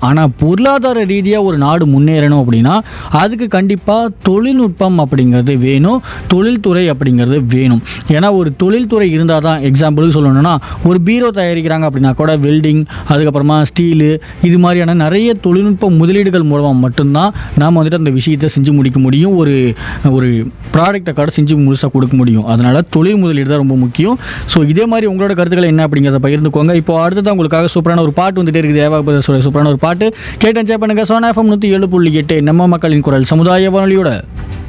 ஆனால் பொருளாதார ரீதியாக ஒரு நாடு முன்னேறணும் அப்படின்னா அதுக்கு கண்டிப்பாக தொழில்நுட்பம் அப்படிங்கிறது வேணும் தொழில்துறை அப்படிங்கிறது வேணும் ஏன்னா ஒரு தொழில்துறை இருந்தால் தான் எக்ஸாம்பிளுக்கு சொல்லணும்னா ஒரு பீரோ தயாரிக்கிறாங்க அப்படின்னா கூட வெல்டிங் அதுக்கப்புறமா ஸ்டீலு இது மாதிரியான நிறைய தொழில்நுட்ப முதலீடுகள் மூலமாக மட்டும்தான் நாம் வந்துட்டு அந்த விஷயத்தை செஞ்சு முடிக்க முடியும் ஒரு ஒரு ப்ராடக்டை கடை செஞ்சு முழுசாக கொடுக்க முடியும் அதனால் தொழில் முதலீடு தான் ரொம்ப முக்கியம் ஸோ இதே மாதிரி உங்களோட கருத்துக்கள் என்ன அப்படிங்கிறத பகிர்ந்துக்கோங்க இப்போ அடுத்ததான் உங்களுக்காக சூப்பரான ஒரு பாட்டு வந்துட்டே இருக்குது தேவா பிரதர்ஸோட சூப்பரான ஒரு பாட்டு கேட்டு என்ஜாய் பண்ணுங்க சோனா எஃப்எம் நூற்றி ஏழு புள்ளி எட்டு நம்ம மக்களின் குரல் சமுதாய வானொலியோட